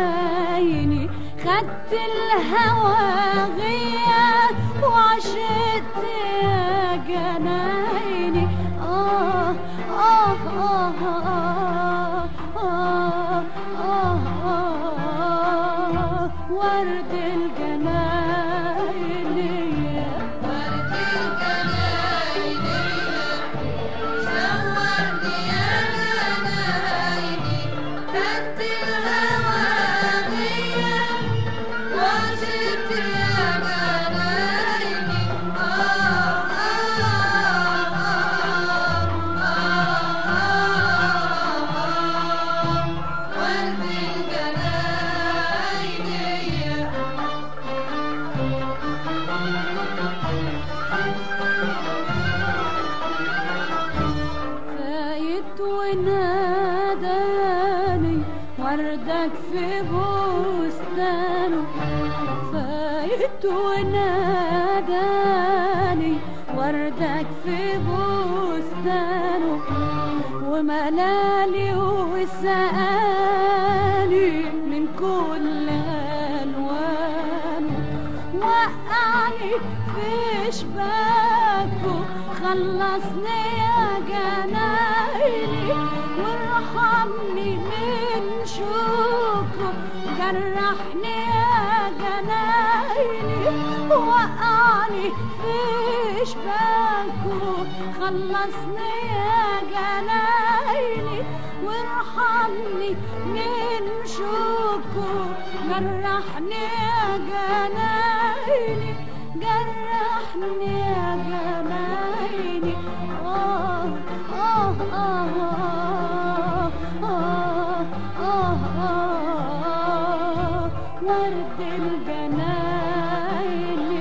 جنايني خدت الهوى غياب وعشقت يا جنايني آه آه آه آه آه آه آه ورد الجنايني ورد الجناينية صورني يا جنايني خدت الهوى بيا وعشقت يا جنايني آه آه آه ورد الجناينية فايت وناداني وردك في بستانه فايت وناداني وردك في بستانه وملالي وسألي من كل ألوانه وقعني في شباكه خلصني يا جنايني وارحمني من شوكه جرحني يا جنايني وقعني في شباكه خلصني يا جنايني وارحمني من شوكه جرحني يا جنايني جرحني يا جنايني آه آه آه آه آه آه ورد الجنايني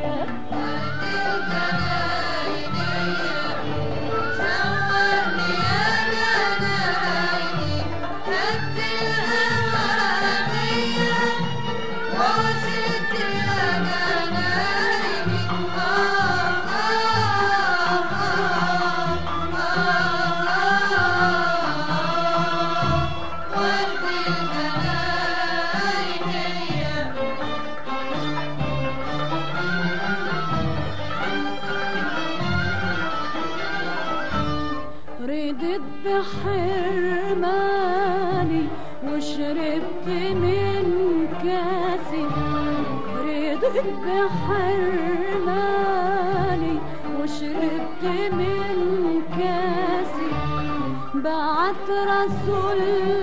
صورني يا جنايني خدت الهوى بيا وعشقت يا جنايني آه آه ورد الجناينية رضيت بحرماني وشربت من كاسي رضيت بحرماني وشربت من كاسي بعت رسول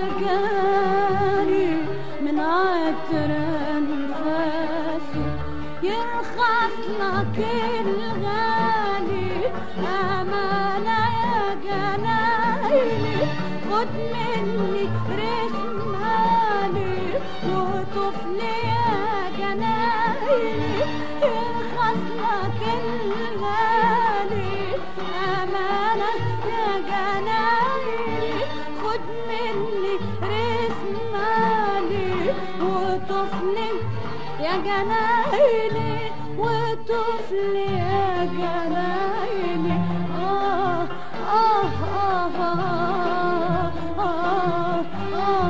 جاني من عطر انفاسه يرخص لك الغالي أمانة يا جنايني خد مني رسمالي وطفلي يا جنايني يرخص لك الغالي أمانة يا جنايني خد مني رسمالي وطفلي يا جنايني وطفلي يا جنايني آه آه آه آه آه آه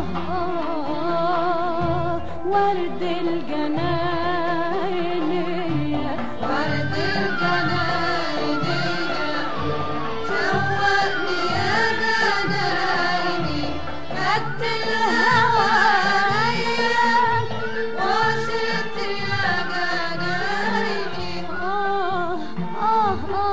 آه ورد الجنايني ورد الجناينية شوقني يا جنايني خدت الهوى أيام وعشقت يا جنايني آه آه آه